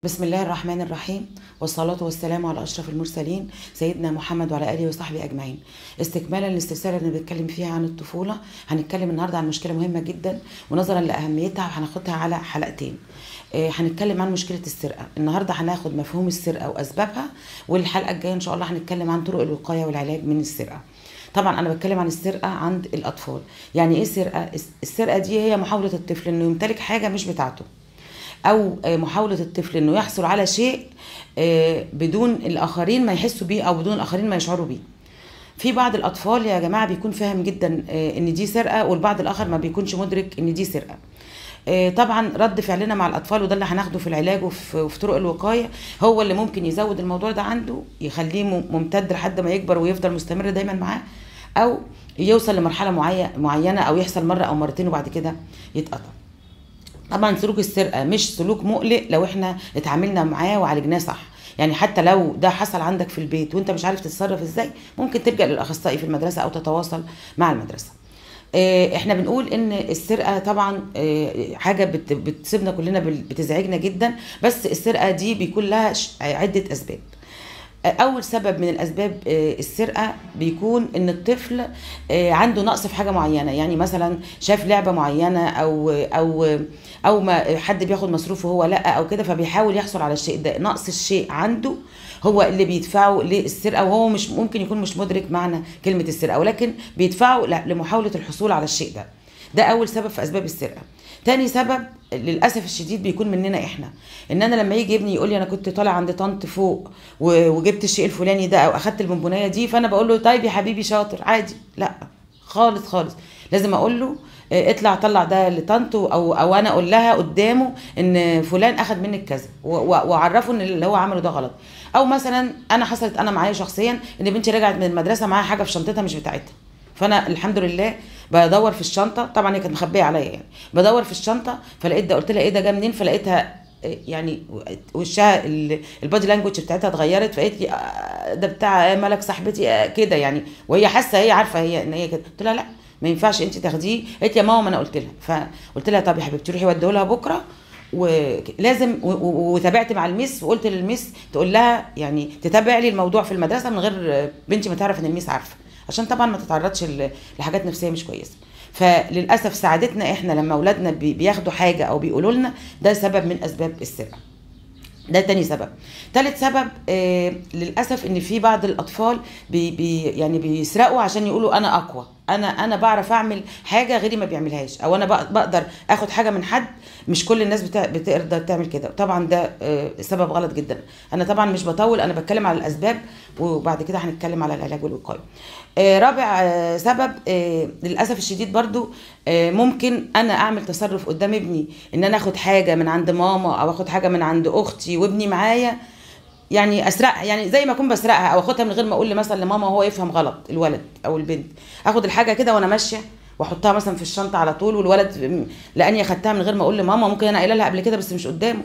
بسم الله الرحمن الرحيم والصلاة والسلام على أشرف المرسلين سيدنا محمد وعلى آله وصحبه أجمعين استكمالا للسلسلة اللي بنتكلم فيها عن الطفولة هنتكلم النهاردة عن مشكلة مهمة جدا ونظرا لأهميتها هناخدها على حلقتين آه، هنتكلم عن مشكلة السرقة النهاردة هناخد مفهوم السرقة وأسبابها والحلقة الجاية إن شاء الله هنتكلم عن طرق الوقاية والعلاج من السرقة طبعا انا بتكلم عن السرقه عند الاطفال يعني ايه سرقه السرقه دي هي محاوله الطفل انه يمتلك حاجه مش بتاعته او آه، محاوله الطفل انه يحصل على شيء آه، بدون الاخرين ما يحسوا بيه او بدون الاخرين ما يشعروا بيه في بعض الاطفال يا جماعه بيكون فاهم جدا آه، ان دي سرقه والبعض الاخر ما بيكونش مدرك ان دي سرقه آه، طبعا رد فعلنا مع الاطفال وده اللي هناخده في العلاج وفي وفي طرق الوقايه هو اللي ممكن يزود الموضوع ده عنده يخليه م- ممتد لحد ما يكبر ويفضل مستمر دايما معاه او يوصل لمرحله معي- معينه او يحصل مره او مرتين وبعد كده يتقطع طبعا سلوك السرقه مش سلوك مقلق لو احنا اتعاملنا معاه وعالجناه صح يعني حتى لو ده حصل عندك في البيت وانت مش عارف تتصرف ازاي ممكن تلجا للاخصائي في المدرسه او تتواصل مع المدرسه آه، احنا بنقول ان السرقه طبعا آه، حاجه بت- بتصيبنا كلنا بال- بتزعجنا جدا بس السرقه دي بيكون لها ش- عده اسباب اول سبب من الاسباب آه، السرقه بيكون ان الطفل آه، عنده نقص في حاجه معينه يعني مثلا شاف لعبه معينه او او او ما حد بياخد مصروفه وهو لا او كده فبيحاول يحصل على الشيء ده نقص الشيء عنده هو اللي بيدفعه للسرقه وهو مش ممكن يكون مش مدرك معنى كلمه السرقه ولكن بيدفعه ل- لمحاوله الحصول على الشيء ده ده اول سبب في اسباب السرقه تاني سبب للاسف الشديد بيكون مننا احنا ان انا لما يجي ابني يقول لي انا كنت طالع عند طنط فوق و- وجبت الشيء الفلاني ده او اخدت البونبونايه دي فانا بقول له طيب يا حبيبي شاطر عادي لا خالص خالص لازم اقول له اه، اطلع طلع ده لطنط او او انا اقول لها قدامه ان فلان اخد منك كذا و- و- واعرفه ان اللي هو عمله ده غلط او مثلا انا حصلت انا معايا شخصيا ان بنتي رجعت من المدرسه معاها حاجه في شنطتها مش بتاعتها فانا الحمد لله بدور في الشنطه طبعا هي كانت مخبيه عليا يعني بدور في الشنطه فلقيت ده قلت لها ايه ده جه منين فلقيتها إيه يعني وشها ال- البادي لانجوج بتاعتها اتغيرت فقالت لي آه، ده بتاع آه، ملك صاحبتي آه، كده يعني وهي حاسه هي عارفه هي ان هي كده قلت لها لا ما ينفعش انت تاخديه قالت لي يا ماما ما انا قلت لها فقلت لها طب يا حبيبتي روحي وديه لها بكره ولازم و- و- وتابعت مع الميس وقلت للميس تقول لها يعني تتابع لي الموضوع في المدرسه من غير بنتي ما تعرف ان الميس عارفه عشان طبعا ما تتعرضش ل- لحاجات نفسيه مش كويسه فللاسف سعادتنا احنا لما اولادنا بي- بياخدوا حاجه او بيقولوا لنا ده سبب من اسباب السرقه ده تاني سبب تالت سبب آه للاسف ان في بعض الاطفال بي بي يعني بيسرقوا عشان يقولوا انا اقوى انا انا بعرف اعمل حاجه غيري ما بيعملهاش او انا بق- بقدر اخد حاجه من حد مش كل الناس بتا- بتقدر تعمل كده طبعا ده آه سبب غلط جدا انا طبعا مش بطول انا بتكلم على الاسباب وبعد كده هنتكلم على العلاج والوقايه آه رابع آه سبب آه للاسف الشديد برضو آه ممكن انا اعمل تصرف قدام ابني ان انا اخد حاجه من عند ماما او اخد حاجه من عند اختي وابني معايا يعني اسرقها يعني زي ما اكون بسرقها او اخدها من غير ما اقول لي مثلا لماما وهو يفهم غلط الولد او البنت اخد الحاجه كده وانا ماشيه واحطها مثلا في الشنطه على طول والولد م- لاني اخدتها من غير ما اقول لماما ممكن انا قايله لها قبل كده بس مش قدامه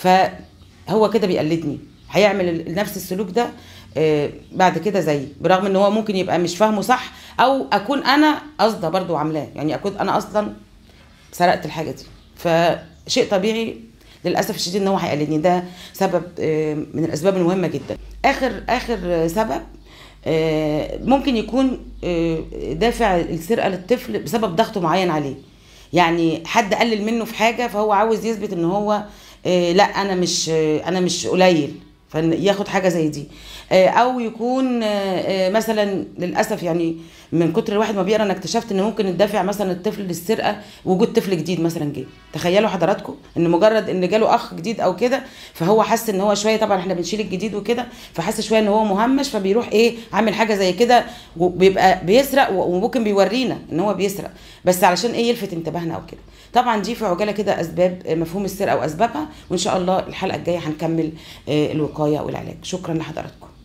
فهو كده بيقلدني هيعمل ال- نفس السلوك ده آه، بعد كده زيي برغم ان هو ممكن يبقى مش فاهمه صح او اكون انا قصده برضو عاملاه يعني اكون انا اصلا سرقت الحاجه دي فشيء طبيعي للاسف الشديد ان هو هيقلدني ده سبب آه، من الاسباب المهمه جدا اخر اخر آه، سبب آه، ممكن يكون آه، دافع السرقه للطفل بسبب ضغط معين عليه يعني حد قلل منه في حاجه فهو عاوز يثبت ان هو آه، لا انا مش آه، انا مش قليل فياخد حاجه زي دي آه، او يكون آه، آه، مثلا للاسف يعني من كتر الواحد ما بيقرا انا اكتشفت ان ممكن الدافع مثلا الطفل للسرقه وجود طفل جديد مثلا جه تخيلوا حضراتكم ان مجرد ان جاله اخ جديد او كده فهو حس ان هو شويه طبعا احنا بنشيل الجديد وكده فحس شويه ان هو مهمش فبيروح ايه عامل حاجه زي كده وبيبقى بيسرق وممكن بيورينا ان هو بيسرق بس علشان ايه يلفت انتباهنا او كده طبعا دي في عجاله كده اسباب مفهوم السرقه واسبابها وان شاء الله الحلقه الجايه هنكمل آه، الوقايه والعلاج شكرا لحضراتكم